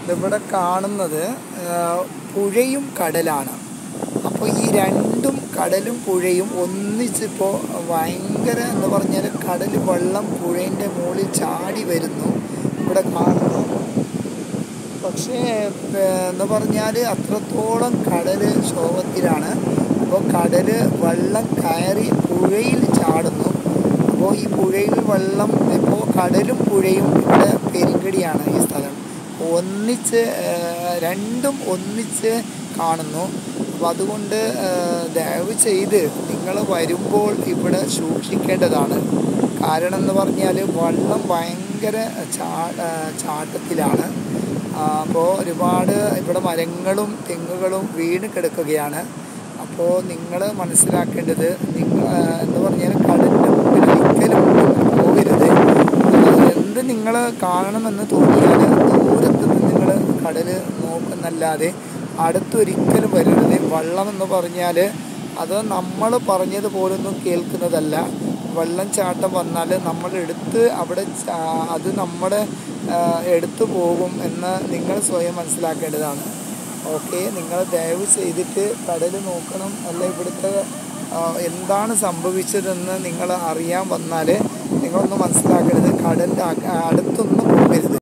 ഇതിവിടെ കാണുന്നത് ആ, പുഴയും കടലാണ് അപ്പോൾ ഈ രണ്ടും കടലും പുഴയും ഒന്നിച്ചിപ്പോൾ ഭയങ്കര എന്ന് പറഞ്ഞാൽ കടൽ വെള്ളം പുഴേൻ്റെ മുകളിൽ ചാടി വരുന്നു ഇവിടെ കാണുന്നു പക്ഷേ ഏ, എന്ന് പറഞ്ഞാൽ അത്രത്തോളം കടൽ ശോഭത്തിലാണ് അപ്പോൾ കടൽ വെള്ളം കയറി പുഴയിൽ ചാടുന്നു അപ്പോൾ ഈ പുഴയിൽ വെള്ളം ഇപ്പോൾ കടലും പുഴയും ഇവിടെ പെരുങ്കടിയാണ് ഈ സ്ഥലം ഒന്നിച്ച് ഏ, രണ്ടും ഒന്നിച്ച് കാണുന്നു അപ്പോൾ അതുകൊണ്ട് ഏ, ദയവ് ചെയ്ത് നിങ്ങൾ വരുമ്പോൾ ഇവിടെ സൂക്ഷിക്കേണ്ടതാണ് കാരണം എന്ന് പറഞ്ഞാൽ വെള്ളം ഭയങ്കര ചാ ആ, ചാട്ടത്തിലാണ് അപ്പോൾ ഒരുപാട് ഇവിടെ മരങ്ങളും തെങ്ങുകളും വീണ് കിടക്കുകയാണ് അപ്പോൾ നിങ്ങൾ മനസ്സിലാക്കേണ്ടത് നിങ്ങൾ ആ, എന്ന് പറഞ്ഞാൽ കടലിൻ്റെ മുമ്പിൽ ഒരിക്കലും നിങ്ങൾ പോകരുത് ആ, എന്ത് നിങ്ങൾ കാണണമെന്ന് തോന്നിയാൽ ദൂരത്ത് നിന്ന് നിങ്ങൾ കടൽ നോക്കുന്നല്ലാതെ അടുത്തൊരിക്കലും വരരുത് വള്ളം എന്ന് പറഞ്ഞാൽ അത് നമ്മൾ പറഞ്ഞത് പോലൊന്നും കേൾക്കുന്നതല്ല വെള്ളം ചാട്ടം വന്നാൽ നമ്മൾ എടുത്ത് അവിടെ ചാ- അത് നമ്മുടെ ആ, എടുത്തു പോകും എന്ന് നിങ്ങൾ സ്വയം മനസ്സിലാക്കേണ്ടതാണ് ഓക്കെ നിങ്ങൾ ദയവ് ചെയ്തിട്ട് കടൽ നോക്കണം അല്ല ഇവിടുത്തെ ആ, എന്താണ് സംഭവിച്ചതെന്ന് നിങ്ങൾ അറിയാൻ വന്നാൽ നിങ്ങളൊന്ന് മനസ്സിലാക്കരുത് കടലിൻ്റെ അക- അടുത്തൊന്നും പോകരുത്